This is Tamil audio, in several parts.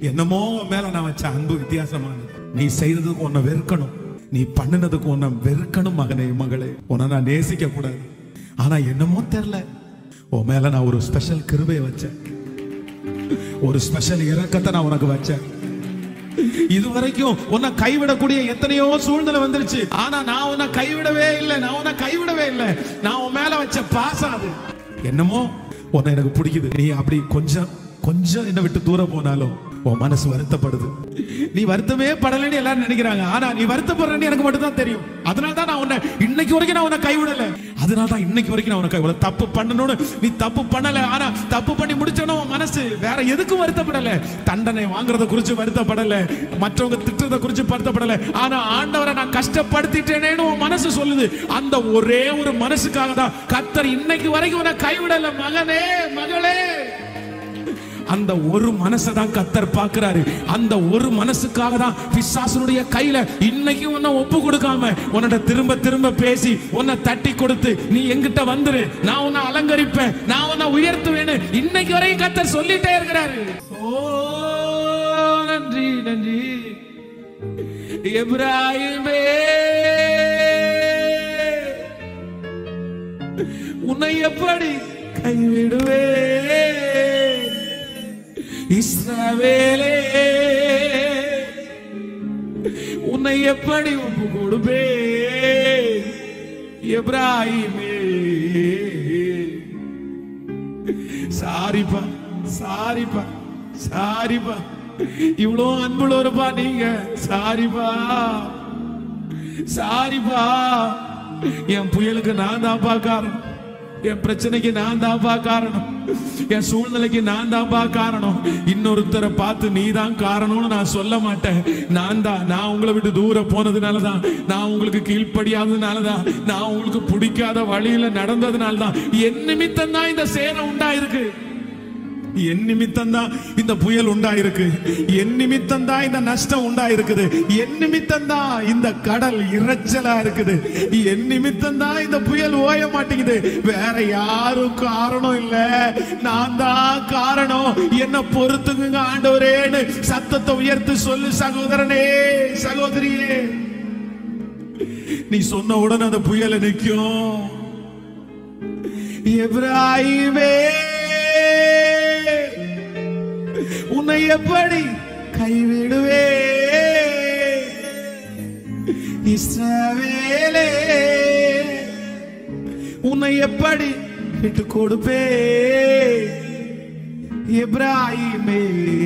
என்னமோ உன் மேல நான் வச்ச அன்பு வித்தியாசமானது நீ செய்ததுக்கு உன்னை வெறுக்கணும் நீ பண்ணினதுக்கு உன்னை வெறுக்கணும் மகனே மகளே உன்னை நான் நேசிக்க கூடாது ஆனா என்னமோ தெரியல உன் மேல நான் ஒரு ஸ்பெஷல் கிருபையை வச்சேன் ஒரு ஸ்பெஷல் இரக்கத்தை நான் உனக்கு வச்சேன் இதுவரைக்கும் உன்னை கைவிடக்கூடிய எத்தனையோ சூழ்நிலை வந்துருச்சு ஆனா நான் உன்னை கைவிடவே இல்லை நான் உன்னை கைவிடவே இல்லை நான் உன் மேல வச்ச பாசம் அது என்னமோ உன்னை எனக்கு பிடிக்குது நீ அப்படி கொஞ்சம் கொஞ்சம் என்னை விட்டு தூரம் போனாலும் உன் மனசு வருத்தப்படுது நீ வருத்தமே படலைன்னு எல்லாரும் நினைக்கிறாங்க ஆனா நீ வருத்தப்படுறேன்னு எனக்கு மட்டும் தான் தெரியும் அதனால தான் நான் உன்னை இன்னைக்கு வரைக்கும் நான் உன்னை கைவிடல அதனால தான் இன்னைக்கு வரைக்கும் நான் உன்னை கைவிடல தப்பு பண்ணணும்னு நீ தப்பு பண்ணல ஆனா தப்பு பண்ணி முடிச்சனும் உன் மனசு வேற எதுக்கும் வருத்தப்படல தண்டனை வாங்குறத குறிச்சு வருத்தப்படல மற்றவங்க திட்டுறத குறிச்சு வருத்தப்படல ஆனா ஆண்டவரை நான் கஷ்டப்படுத்திட்டேனேன்னு உன் மனசு சொல்லுது அந்த ஒரே ஒரு மனசுக்காக தான் கத்தர் இன்னைக்கு வரைக்கும் உன்னை கைவிடல மகனே மகளே அந்த ஒரு மனசை தான் கத்தர் பார்க்கிறாரு அந்த ஒரு மனசுக்காக தான் பிசாசனுடைய கையில இன்னைக்கு உன்னை ஒப்பு கொடுக்காம உன்னிட்ட திரும்ப திரும்ப பேசி உன்னை தட்டி கொடுத்து நீ எங்கிட்ட வந்துரு நான் உன்னை அலங்கரிப்பேன் நான் உன்னை உயர்த்துவேன்னு இன்னைக்கு வரைக்கும் கத்தர் சொல்லிட்டே இருக்கிறாரு ஓ நன்றி நன்றி எப்ராஹிமே உன்னை எப்படி கைவிடுவே இஸ்ரவேலே உன்னை எப்படி ஒப்பு கொடுப்பே எப்ராஹிமே சாரிப்பா சாரிப்பா சாரிப்பா இவ்வளோ அன்புள்ளவருப்பா நீங்க சாரிப்பா சாரிப்பா என் புயலுக்கு நான் தான்ப்பா காரணம் என் பிரச்சனைக்கு நான் தான்ப்பா காரணம் என் சூழ்நிலைக்கு நான் தான்ப்பா காரணம் இன்னொருத்தரை பார்த்து நீ தான் காரணம்னு நான் சொல்ல மாட்டேன் நான் தான் நான் உங்களை விட்டு தூரம் போனதுனால தான் நான் உங்களுக்கு கீழ்ப்படியாததுனால தான் நான் உங்களுக்கு பிடிக்காத வழியில நடந்ததுனால தான் என் நிமித்தம் தான் இந்த சேரம் உண்டாயிருக்கு என் நிமித்தம் தான் இந்த புயல் உண்டாயிருக்கு என் நிமித்தம் தான் இந்த நஷ்டம் உண்டாயிருக்குது என் நிமித்தம் தான் இந்த கடல் இரைச்சலா இருக்குது என் நிமித்தம் தான் இந்த புயல் ஓய மாட்டேங்குது வேற யாரும் காரணம் இல்ல நான் தான் காரணம் என்ன பொறுத்துக்குங்க ஆண்டவரேன்னு சத்தத்தை உயர்த்து சொல்லு சகோதரனே சகோதரியே நீ சொன்ன உடனே அந்த புயல் நிற்கும் எப்ராஹிமே உன்னை எப்படி கைவிடுவே இஸ்ரவேலே உன்னை எப்படி விட்டு கொடுப்பே எப்ராஹிமே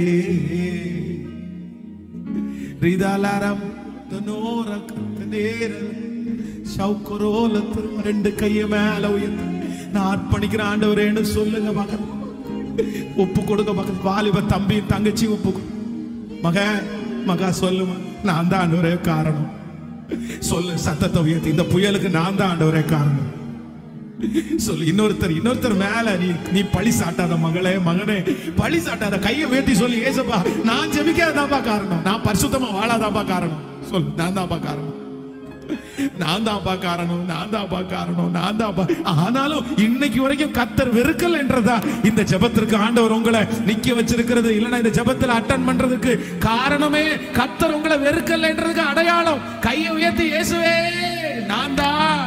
ரிதாலாரம் தனோரக் நேரல் சவுக்கரோல திரும்ப ரெண்டு கைய மேல உயர்த்து நான் அர்ப்பணிக்கிறேன் ஆண்டவரேன்னு சொல்லுங்க மகன் ஒப்பு கொடுங்க மகன் வாலிப தம்பி தங்கச்சி ஒப்பு கொடு. மக மகா சொல்லுமா நான் தான் ஆண்டவரே காரணம் சொல்லு சத்தத்தை உயர்த்தி இந்த புயலுக்கு நான் தான் ஆண்டவரே காரணம் சொல்லு இன்னொருத்தர் இன்னொருத்தர் மேல நீ நீ பழி சாட்டாத மகளே மகனே பழி சாட்டாத கையை உயர்த்தி சொல்லி ஏசப்பா நான் ஜெபிக்காதாப்பா காரணம் நான் பரிசுத்தமா வாழாதாப்பா காரணம் சொல்லு நான் தான்ப்பா காரணம் நான் தான்ப்பா காரணம் நான் தான்ப்பா காரணம் நான் தான்ப்பா ஆனாலும் இன்னைக்கு வரைக்கும் கத்தர் வெறுக்கல் என்றதா இந்த ஜெபத்திற்கு ஆண்டவர் உங்களை நிக்க வச்சிருக்கிறது இல்லைன்னா இந்த ஜெபத்துல அட்டன் பண்றதுக்கு காரணமே கத்தர் உங்களை வெறுக்கல் என்றதுக்கு அடையாளம் கையை உயர்த்தி இயேசுவே நான் தான்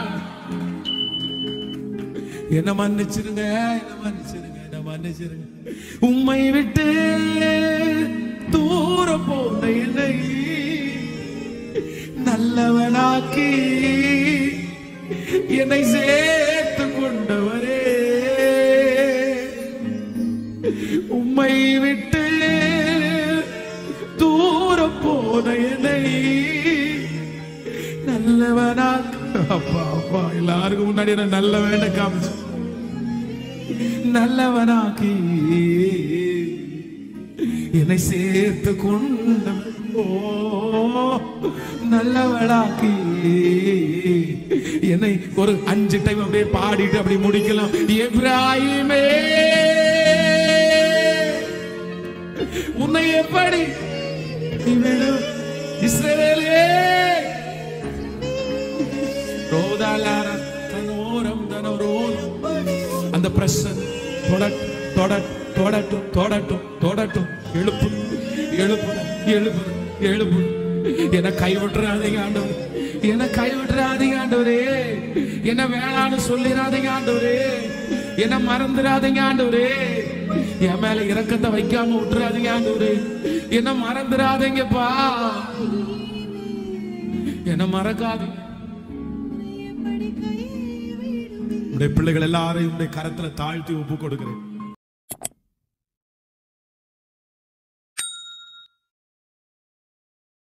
என்ன மன்னிச்சிருங்க என்ன மன்னிச்சிருங்க என்ன மன்னிச்சிருங்க உம்மை விட்டு தூரம் போன என்னை நல்லவனாக்கி என்னை சேர்த்து கொண்டவரே உம்மை விட்டு தூரம் போன என்னை நல்லவனாக்கி அப்பா அப்பா எல்லாருக்கும் முன்னாடி என்ன நல்ல வேண்ட காமிச்சு நல்லவனாக்கி என்னை சேர்த்து கொண்ட ஓ நல்லவளாக்கி என்னை ஒரு அஞ்சு டைம் அப்படியே பாடிட்டு அப்படி முடிக்கலாம் எப்ராஹிமே உன்னை எப்படி நீ விடு- இஸ்ரவேலே ரோதாலார தனோரம் தனோரோலம் அந்த பிரசன் தொடட்டும் தொடட்டும் தொடட்டும் தொடட்டும் தொடட்டும் எழுப்பு எழுப்பு எழுப்பு எழுப்பு என்ன கைவிட்டுறாதீங்க ஆண்டவர் என்ன கைவிட்டுறாதீங்க ஆண்டவரே என்ன வேணான்னு சொல்லிடாதீங்க ஆண்டவரே என்ன மறந்துடாதீங்க ஆண்டவரே என் மேல இரக்கத்தை வைக்காம விட்டுறாதீங்க ஆண்டவரே என்ன மறந்துடாதீங்கப்பா என்ன மறக்காதீங்க உடைய பிள்ளைகள் எல்லாரையும் உடைய கரத்துல தாழ்த்தி ஒப்பு கொடுக்கிறேன்